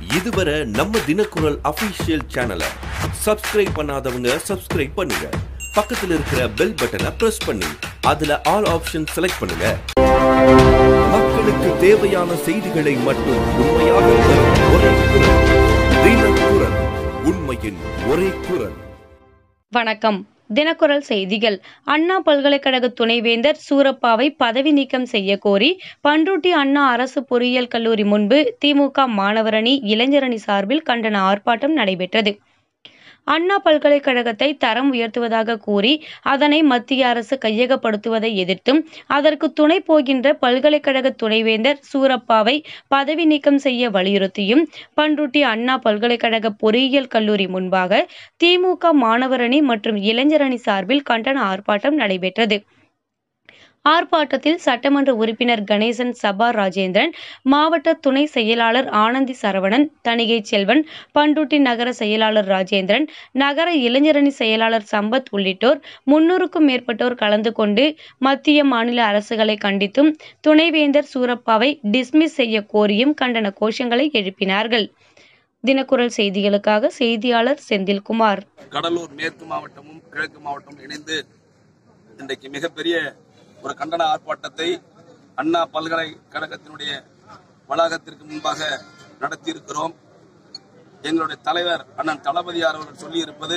இதுவரை நம்ம தினக்குரல் அபிஷியல் சேனலை சப்ஸ்கிரைப் பண்ணாதவங்க சப்ஸ்கிரைப் பண்ணுங்க பக்கத்துல இருக்கிற பெல் பட்டனை பிரஸ் பண்ணி அதுல ஆல் ஆப்ஷன் செலக்ட் பண்ணுங்க மக்களுக்கு தேவையான செய்திகளை மட்டும் உண்மையாக தரும் ஒரே குரல் தினக்குரல் உண்மையின் ஒரே குரல் வணக்கம் தினக்குரல் செய்திகள் அண்ணா பல்கலைக்கழக துணைவேந்தர் சூரப்பாவை பதவி நீக்கம் செய்ய கோரி பண்ருட்டி அண்ணா அரசு பொறியியல் கல்லூரி முன்பு திமுக மாணவரணி இளைஞரணி சார்பில் கண்டன ஆர்ப்பாட்டம் நடைபெற்றது அண்ணா பல்கலைக்கழகத்தை தரம் உயர்த்துவதாக கூறி அதனை மத்திய அரசு கையகப்படுத்துவதை எதிர்த்தும் அதற்கு துணை போகின்ற பல்கலைக்கழக துணைவேந்தர் சூரப்பாவை பதவி நீக்கம் செய்ய வலியுறுத்தியும் பண்ருட்டி அண்ணா பல்கலைக்கழக பொறியியல் கல்லூரி முன்பாக திமுக மாணவரணி மற்றும் இளைஞரணி சார்பில் கண்டன ஆர்ப்பாட்டம் நடைபெற்றது ஆர்ப்பாட்டத்தில் சட்டமன்ற உறுப்பினர் கணேசன் சபா ராஜேந்திரன் மாவட்ட துணை செயலாளர் ஆனந்தி சரவணன் தணிகை செல்வன் பண்ருட்டி நகர செயலாளர் ராஜேந்திரன் நகர இளைஞரணி செயலாளர் சம்பத் உள்ளிட்டோர் முன்னூறுக்கும் மேற்பட்டோர் கலந்து கொண்டு மத்திய மாநில அரசுகளை கண்டித்தும் துணைவேந்தர் சூரப்பாவை டிஸ்மிஸ் செய்ய கோரியும் கண்டன கோஷங்களை எழுப்பினார்கள் தினக்குரல் செய்திகளுக்காக செய்தியாளர் செந்தில்குமார் கடலூர் மேற்கு மாவட்டமும் கிழக்கு மாவட்டமும் இணைந்து இன்றைக்கு மிகப்பெரிய ஒரு கண்டன ஆர்ப்பாட்டத்தை அண்ணா பல்கலைக்கழகத்தினுடைய வளாகத்திற்கு முன்பாக நடத்தியிருக்கிறோம் எங்களுடைய தலைவர் அண்ணன் தளபதியார் அவர்கள் சொல்லியிருப்பது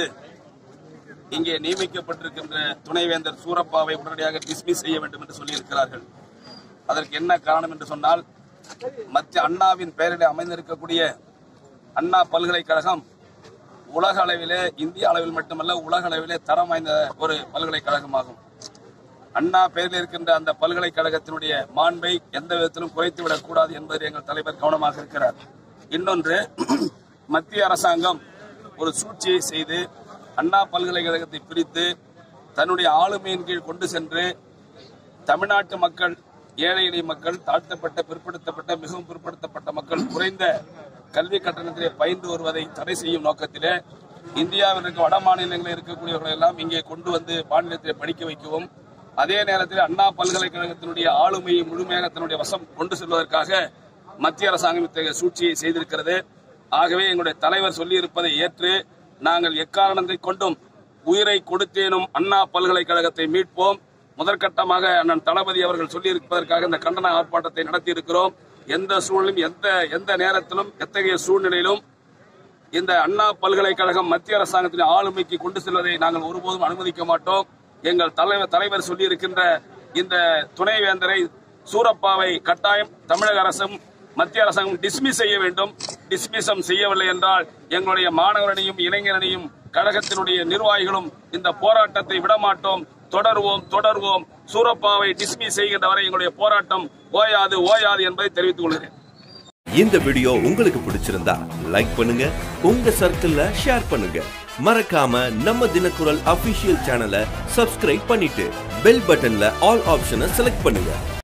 இங்கே நியமிக்கப்பட்டிருக்கின்ற துணைவேந்தர் சூரப்பாவை உடனடியாக டிஸ்மிஸ் செய்ய வேண்டும் என்று சொல்லியிருக்கிறார்கள் அதற்கு என்ன காரணம் என்று சொன்னால் மத்திய அண்ணாவின் பெயரில் அமைந்திருக்கக்கூடிய அண்ணா பல்கலைக்கழகம் உலக அளவிலே இந்திய அளவில் மட்டுமல்ல உலக அளவிலே தரம் வாய்ந்த ஒரு பல்கலைக்கழகமாகும் அண்ணா பெயரில் இருக்கின்ற அந்த பல்கலைக்கழகத்தினுடைய மாண்பை எந்த விதத்திலும் குறைத்துவிடக் கூடாது என்பதில் எங்கள் தலைவர் கவனமாக இருக்கிறார் இன்னொன்று மத்திய அரசாங்கம் ஒரு சூழ்ச்சியை செய்து அண்ணா பல்கலைக்கழகத்தை பிரித்து தன்னுடைய ஆளுமையின் கீழ் கொண்டு சென்று தமிழ்நாட்டு மக்கள் ஏழை எளிய மக்கள் தாழ்த்தப்பட்ட பிற்படுத்தப்பட்ட மிகவும் பிற்படுத்தப்பட்ட மக்கள் குறைந்த கல்வி கட்டணத்திலே பயின்று வருவதை தடை செய்யும் நோக்கத்திலே இந்தியாவில் இருக்க வட மாநிலங்களில் இருக்கக்கூடியவர்கள் எல்லாம் இங்கே கொண்டு வந்து மாநிலத்திலே படிக்க வைக்கவும் அதே நேரத்தில் அண்ணா பல்கலைக்கழகத்தினுடைய ஆளுமையை முழுமையாக தன்னுடைய வசம் கொண்டு செல்வதற்காக மத்திய அரசாங்கம் இத்தகைய சூழ்ச்சியை செய்திருக்கிறது ஆகவே எங்களுடைய தலைவர் சொல்லியிருப்பதை ஏற்று நாங்கள் எக்காரணத்தை கொண்டும் உயிரை கொடுத்தேனும் அண்ணா பல்கலைக்கழகத்தை மீட்போம் முதற்கட்டமாக அண்ணன் தளபதி அவர்கள் சொல்லியிருப்பதற்காக இந்த கண்டன ஆர்ப்பாட்டத்தை நடத்தியிருக்கிறோம் எந்த சூழலும் எந்த எந்த நேரத்திலும் எத்தகைய சூழ்நிலையிலும் இந்த அண்ணா பல்கலைக்கழகம் மத்திய அரசாங்கத்தின் ஆளுமைக்கு கொண்டு செல்வதை நாங்கள் ஒருபோதும் அனுமதிக்க மாட்டோம் எங்கள் தலைவர் தலைவர் சொல்லியிருக்கின்ற இந்த துணைவேந்தரை சூரப்பாவை கட்டாயம் தமிழக அரசும் மத்திய அரசாங்கம் டிஸ்மிஸ் செய்ய வேண்டும் டிஸ்மிசம் செய்யவில்லை என்றால் எங்களுடைய மாணவரணியும் இளைஞரணியும் கழகத்தினுடைய நிர்வாகிகளும் இந்த போராட்டத்தை விடமாட்டோம் தொடர்வோம் தொடர்வோம் சூரப்பாவை டிஸ்மிஸ் செய்கின்ற வரை எங்களுடைய போராட்டம் ஓயாது ஓயாது என்பதை தெரிவித்துக் கொள்கிறேன் இந்த வீடியோ உங்களுக்கு பிடிச்சிருந்தா லைக் பண்ணுங்க உங்க சர்க்கிள்ல ஷேர் பண்ணுங்க மறக்காம நம்ம தினக்குரல் அபிஷியல் சேனலை சப்ஸ்கிரைப் பண்ணிட்டு பெல் பட்டன்ல ஆல் ஆப்ஷனை செலக்ட் பண்ணுங்க